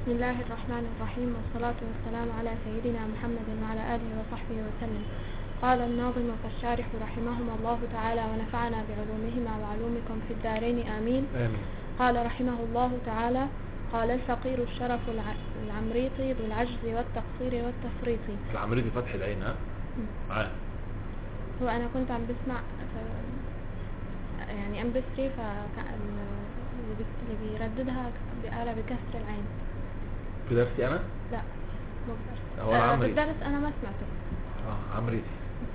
بسم الله الرحمن الرحيم والصلاة والسلام على سيدنا محمد وعلى آله وصحبه وسلم قال الناظم والشارح رحمهما الله تعالى ونفعنا بعلومهما وعلومكم في الدارين آمين آمين قال رحمه الله تعالى قال الفقير الشرف الع- العمريطي ذو العجز والتقصير والتفريط العمريدي فتح العين ها معاه هو أنا كنت عم بسمع ف- يعني ام بي 3 فكان اللي بي- اللي بيرددها بقالها بكسر العين في درسي انا لا مو بدرس هو آه، العمري. بالدرس أنا ما سمعته اه عمريدي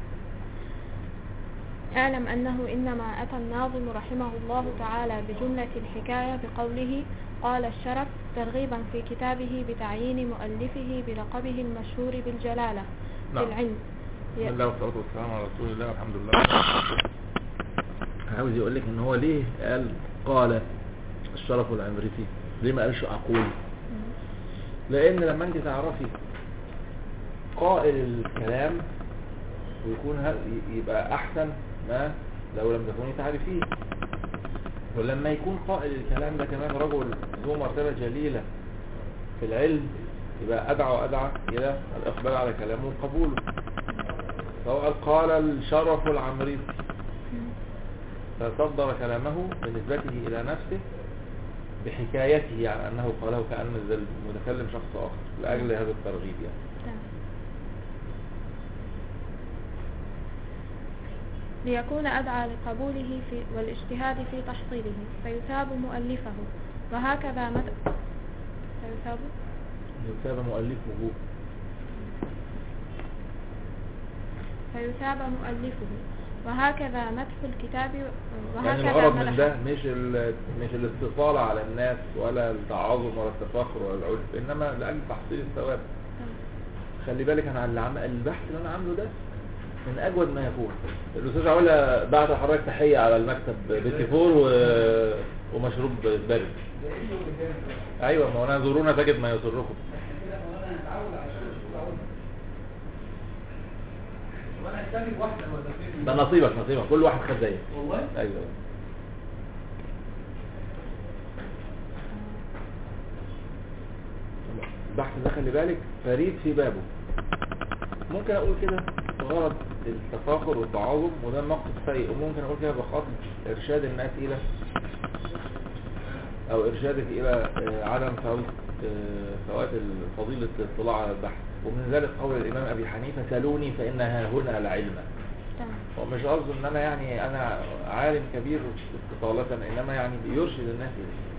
اعلم أنه إنما أتى الناظم رحمه الله تعالى بجملة الحكاية بقوله قال الشرف ترغيبا في كتابه بتعيين مؤلفه بلقبه المشهور بالجلالة نعم. بالعلم بسم الله والصلاة والسلام على رسول الله والحمد لله عاوز يقول لك ان هو ليه قال قال الشرف العمريتي ليه ما قالش اقول لان لما انت تعرفي قائل الكلام ويكون ه- يبقى احسن ما لو لم تكوني تعرفيه ولما يكون قائل الكلام ده كمان رجل ذو مرتبة جليلة في العلم يبقى أدعى وأدعى إلى الإقبال على كلامه وقبوله فهو قال قال الشرف العمريطي فصدر كلامه بنسبته إلى نفسه بحكايته يعني أنه قاله كأن المتكلم شخص آخر لأجل هذا الترغيب يعني تمام. ليكون أدعى لقبوله في والاجتهاد في تحصيله فيثاب مؤلفه وهكذا مد... فيثاب يثاب مؤلفه فيثاب مؤلفه وهكذا مدح الكتاب يعني وهكذا الغرض من مدح ده مش ال- مش الاستطالة على الناس ولا التعاظم ولا التفاخر ولا العجب انما لاجل تحصيل الثواب تمام. خلي بالك انا على العم... البحث اللي انا عامله ده من اجود ما يكون الاستاذ علا بعت لحضرتك تحيه على المكتب بتيفور و... ومشروب بارد ايوه ما هو انا زورونا تجد ما يسركم وانا استني واحده ولا اثنين ده نصيبك نصيبك كل واحد خد زيك والله ايوه البحث ده خلي بالك فريد في بابه ممكن اقول كده بغرض التفاخر والتعاظم وده مقصد سيء وممكن اقول كده بخاطر ارشاد الناس الى او ارشادك الى آه، عدم فوات آه، فوات فضيلة الاطلاع على البحث ومن ذلك قول الامام ابي حنيفة سلوني فانها هنا العلم تمام. ومش قصده ان انا يعني انا عالم كبير استطالة انما يعني يرشد الناس اليه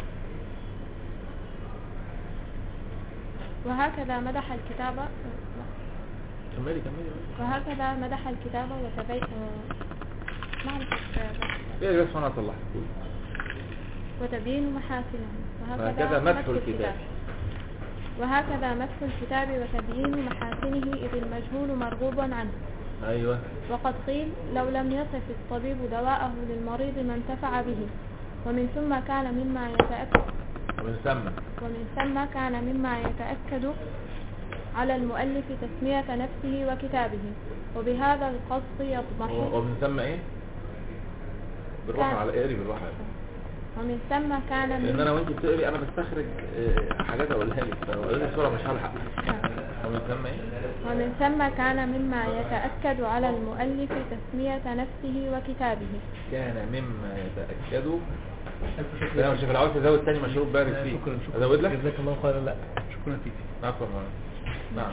وهكذا مدح الكتاب كملي كملي وهكذا مدح الكتاب وتبين ما أعرف ايه بس انا اصلح وتبيين محاسنه وهكذا مدح الكتاب. وهكذا مدح الكتاب وتبيين محاسنه إذ المجهول مرغوب عنه ايوه وقد قيل لو لم يصف الطبيب دواءه للمريض ما انتفع به ومن ثم كان مما يتأكد ومن ثم ومن ثم كان مما يتأكد على المؤلف تسمية نفسه وكتابه وبهذا القصد يضمح ومن ثم ايه بالراحة كان- على اقري بالراحة ومن ثم كان لان من انا وانت بتقري انا بستخرج آه، حاجات اقولها لك فلو قريت بسرعة مش هلحق ومن ثم ايه ومن ثم كان مما يتأكد على المؤلف تسمية نفسه وكتابه كان مما يتأكد لا مش في العاوز تزود تاني مشروب بارد فيه شكرا شكرا ازود لك جزاك الله خيرا لا شكرا فيك عفوا نعم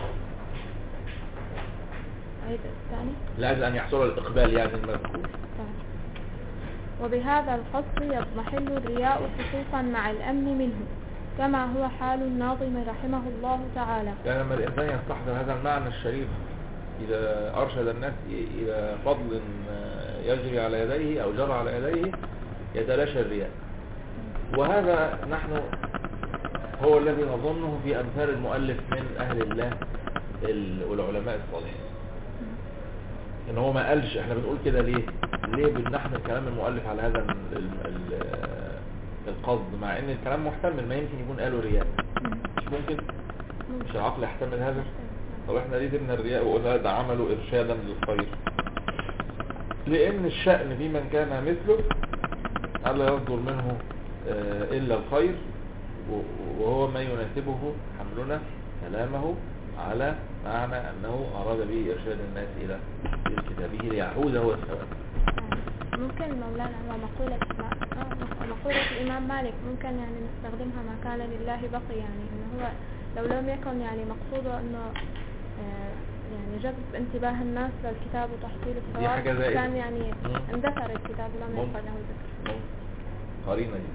عيد الثاني لأجل أن يحصل الإقبال يعني المذكور طيب. وبهذا القصد يضمحل الرياء خصوصا مع الأمن منه كما هو حال الناظم رحمه الله تعالى يعني لما الإنسان يستحضر هذا المعنى الشريف إذا أرشد الناس إ- إلى فضل آه، يجري على يديه أو جرى على يديه يتلاشى الرياء وهذا نحن هو الذي نظنه في أمثال المؤلف من أهل الله ال- والعلماء الصالحين ان هو ما قالش احنا بنقول كده ليه ليه بنحمل كلام المؤلف على هذا ال- ال- ال- القصد مع ان الكلام محتمل ما يمكن يكون قالوا رياء مش ممكن مش العقل يحتمل هذا طب احنا ليه جبنا الرياء وقلنا ده عمله ارشادا للخير لان الشأن في من كان مثله الا يصدر منه آه، الا الخير و- وهو ما يناسبه حملنا كلامه على معنى أنه أراد به إرشاد الناس إلى إلى كتابه ليعود هو الثواب ممكن مولانا هو مقولة ما- آه، مقولة الإمام مالك ممكن يعني نستخدمها ما كان لله بقي يعني إنه هو لو لم يكن يعني مقصوده إنه آه، يعني جذب انتباه الناس للكتاب وتحصيل الثواب حاجة زائدة. كان يعني مم. اندثر الكتاب لم ممكن. يبقى له ذكر قرينة دي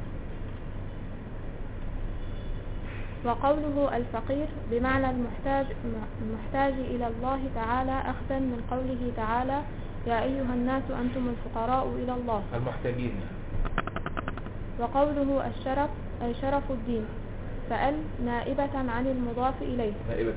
وقوله الفقير بمعنى المحتاج المحتاج إلى الله تعالى أخذا من قوله تعالى يا أيها الناس أنتم الفقراء إلى الله المحتاجين يعني. وقوله الشرف أي شرف الدين فأل نائبة عن المضاف إليه نائبة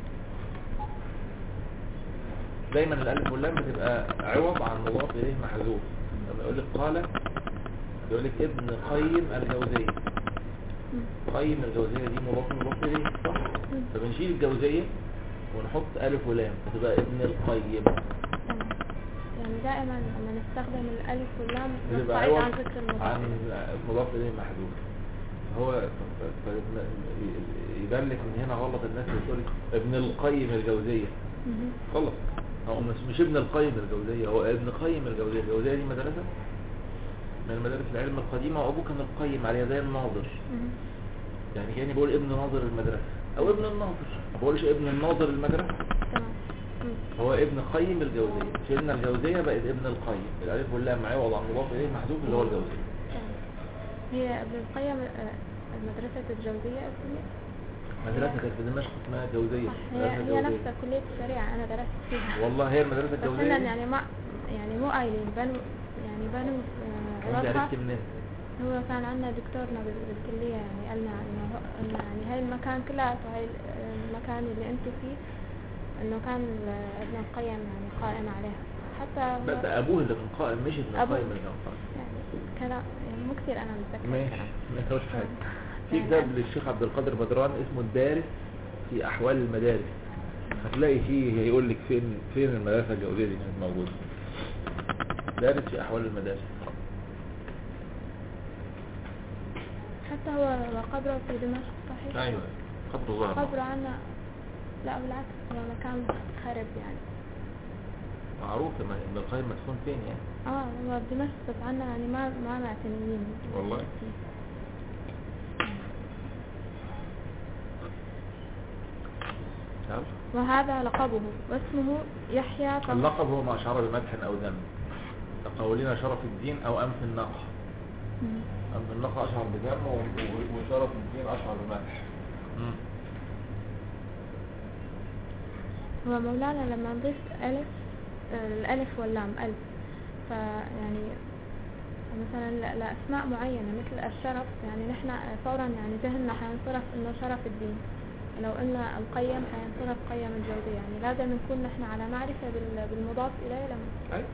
دايما الالف واللام بتبقى عوض عن مضاف اليه محذوف لما يقول لك قال يقول لك ابن قيم الجوزية قيم الجوزية دي مضاف مضاف اليه صح مم. فبنشيل الجوزية ونحط الف ولام فتبقى ابن القيم تمام. يعني دائما لما نستخدم الألف واللام بتبقى نبتعد عوض عن ذكر المضاف عن إليه. مضاف اليه محذوف هو ف- ف- ف- يبان لك من هنا غلط الناس اللي بتقول لك ابن القيم الجوزية مهم. غلط هو مش مش ابن القيم الجوزية هو ابن قيم الجوزية الجوزية دي مدرسة من مدارس العلم القديمة وأبوه كان القيم عليها زي الناظر مهم. يعني كأني بقول ابن ناظر المدرسة أو ابن الناظر ما بقولش ابن الناظر المدرسة تمام مم. هو ابن قيم الجوزية شلنا الجوزية بقت ابن القيم الألف واللام عوض عن مضاف إليه محذوف اللي هو الجوزية تمام. هي ابن القيم آه، مدرسة الجوزية اسمها مدرسة كانت في دمشق اسمها جوزية صح هي مدرسة هي الجوزية. نفسها كلية الشريعة أنا درست فيها والله هي المدرسة بس الجوزية هن يعني ما يعني مو قايلين بنوا يعني بنوا آه، وانت عوضها عرفت منين هو كان عندنا دكتورنا بال- بالكلية يعني قالنا انه هو- انه يعني هاي المكان كلياته هاي ال- المكان اللي انتوا فيه انه كان ال- ابن القيم يعني قائم عليها حتى بس هو أبوه اللي كان قائم مش ابن أبوه. القيم اللي كان قائم يعني كلام يعني مو كثير انا متذكر ماشي الكلام. ما هوش حاجة في يعني كتاب أنا- للشيخ عبد القادر بدران اسمه الدارس في أحوال المدارس هتلاقي فيه هيقول لك فين فين المدرسة الجوزية دي كانت موجودة دارس في أحوال المدارس حتى هو وقبره في دمشق صحيح أيوة قبر ظهر قبره عنا لا بالعكس هو مكان خرب يعني معروف لما ابن القيم مدفون فين يعني اه هو بدمشق بس عنا يعني ما ما معتنيين والله. فيه. تعرف وهذا لقبه واسمه يحيى فهو- اللقب هو ما أشعر بمدح أو ذم كقولنا شرف الدين أو أنف النقح مم. أنف النقح أشعر بذم و- و- وشرف الدين أشعر بمدح مم. هو مولانا لما نضيف ألف آه، الألف واللام ألف فيعني مثلا ل- لأسماء معينة مثل الشرف يعني نحن فورا يعني ذهننا حينصرف إنه شرف الدين لو قلنا القيم حينصرف قيم الجودة يعني لازم نكون نحن على معرفة بال- بالمضاف إليه لما أيوة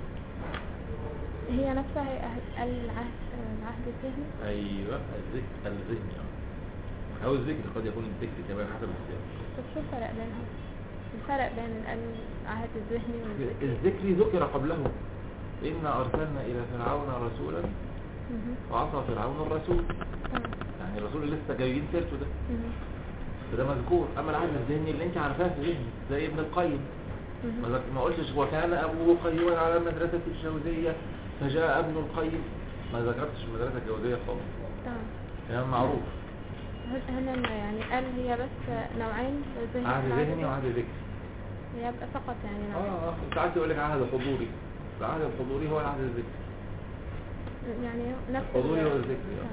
هي نفسها هي أهل- العهد العهد الذهني ايوه الذكر الذهني اه او الذكر قد يكون الذكر كمان حسب السياق طب شو الفرق بينهم؟ الفرق بين ال- العهد الذهني والذكر الذكر ذكر قبله إنا أرسلنا إلى فرعون رسولا مهم. وعصى فرعون الرسول تمام. يعني الرسول اللي لسه جايين سيرته ده مهم. فده مذكور أما العهد الذهني اللي أنت عارفاه في ذهني زي ابن القيم ما مهم. ذك- ما قلتش وكان أبوه قيما على مدرسة الجوزية فجاء ابن القيم ما ذكرتش المدرسة الجوزية خالص تمام يعني معروف هل- هنا يعني ال هي بس نوعين الذهني عهد والعهد ذهني وعهد ذكري هي بقى فقط يعني نوعين اه اه ساعات يقول لك عهد حضوري العهد الحضوري هو العهد الذكري يعني نفس الحضوري ال- والذكري، آه. تمام.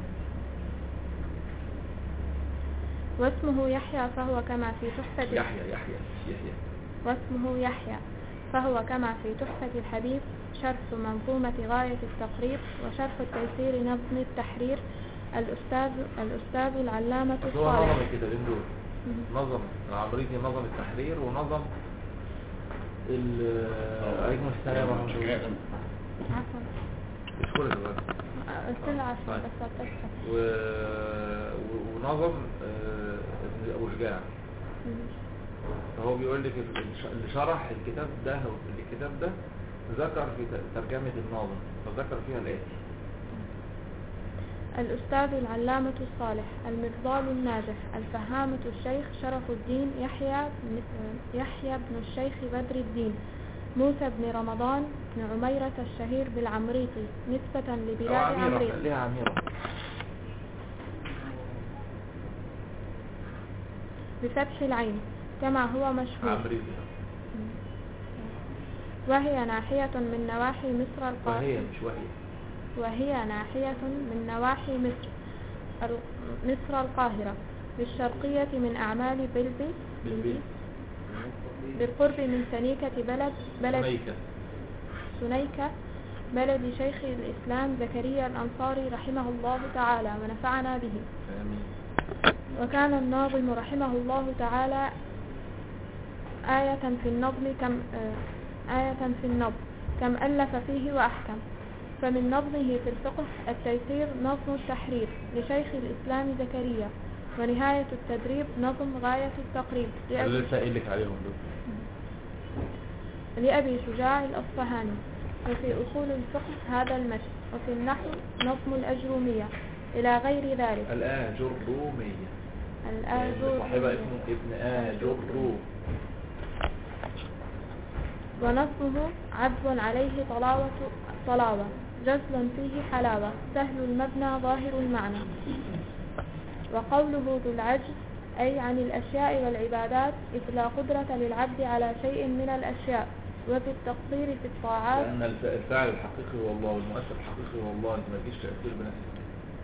واسمه يحيى فهو كما في تحفة يحيى يحيى يحيى واسمه يحيى فهو كما في تحفة الحبيب شرح منظومة غاية التقريب وشرح التيسير نظم التحرير الأستاذ الأستاذ العلامة بس هو نظم الصالح الكتابين دول مهم. نظم العمريتي نظم التحرير ونظم ال عليكم السلام ورحمة الله عفوا اشكرك يا غالي. قلت له عشان طيب. بس أتصل و... و- ونظم آه، ابن ابو شجاع مهم. فهو بيقول لك ال- الش- اللي شرح الكتاب ده هو الكتاب ده ذكر في ت- ترجمة الناظم فذكر فيها الآتي الأستاذ العلامة الصالح المفضال الناجح الفهامة الشيخ شرف الدين يحيى بن- يحيى بن الشيخ بدر الدين موسى بن رمضان بن عميرة الشهير بالعمريطي نسبة أو لبلاد عميرة عمريط خليها عميرة بفتح العين كما هو مشهور عمرية وهي ناحية من نواحي مصر القاهرة وهي مش وهي وهي ناحية من نواحي مصر ال- مصر القاهرة بالشرقية من أعمال بلبي بالبيت بالقرب من سنيكة بلد بلد سنيكة سنيكة بلد شيخ الإسلام زكريا الأنصاري رحمه الله تعالى ونفعنا به آمين وكان الناظم رحمه الله تعالى آية في النظم كم آه، آية في النظم كم ألف فيه وأحكم فمن نظمه في الفقه التيسير نظم التحرير لشيخ الإسلام زكريا ونهاية التدريب نظم غاية التقريب اللي لأبي, لسه قايل لك عليهم دول لأبي شجاع الأصفهاني وفي أصول الفقه هذا المشي وفي النحو نظم الأجرومية إلى غير ذلك الآجرومية الآجر صاحبها اسمه ابن آجرو ونصبه عذب عليه طلاوة طلاوة جزل فيه حلاوة سهل المبنى ظاهر المعنى وقوله ذو العجز أي عن الأشياء والعبادات إذ لا قدرة للعبد على شيء من الأشياء وفي التقصير في الطاعات لأن الف- الفاعل الحقيقي هو الله والمؤثر الحقيقي هو الله أنت ما تجيش تأثير بنفسك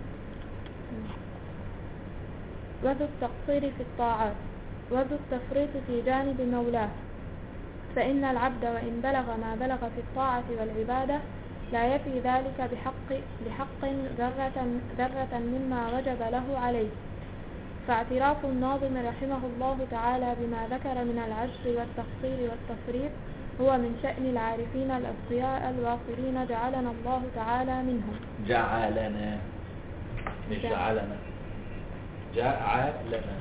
وذو التقصير في الطاعات وذو التفريط في جانب مولاه فإن العبد وإن بلغ ما بلغ في الطاعة والعبادة لا يفي ذلك بحق, بحق ذرة, ذرة مما وجب له عليه فاعتراف الناظم رحمه الله تعالى بما ذكر من العجز والتقصير والتفريط هو من شأن العارفين الأصفياء الواصلين جعلنا الله تعالى منهم جعلنا مش جع- جعلنا جعلنا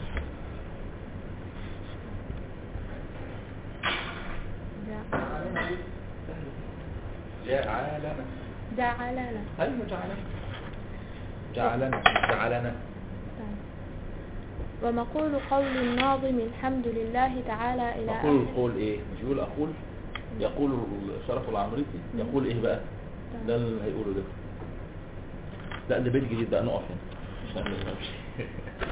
جعلنا جعلنا أيوة جعلنا جعلنا جعلنا ومقول قول الناظم الحمد لله تعالى إلى أقول آخر قول إيه مش يقول أقول يقول شرف العمريطي يقول إيه بقى ده اللي هيقوله ده لا ده بيت جديد بقى نقف هنا عشان ما نفهمش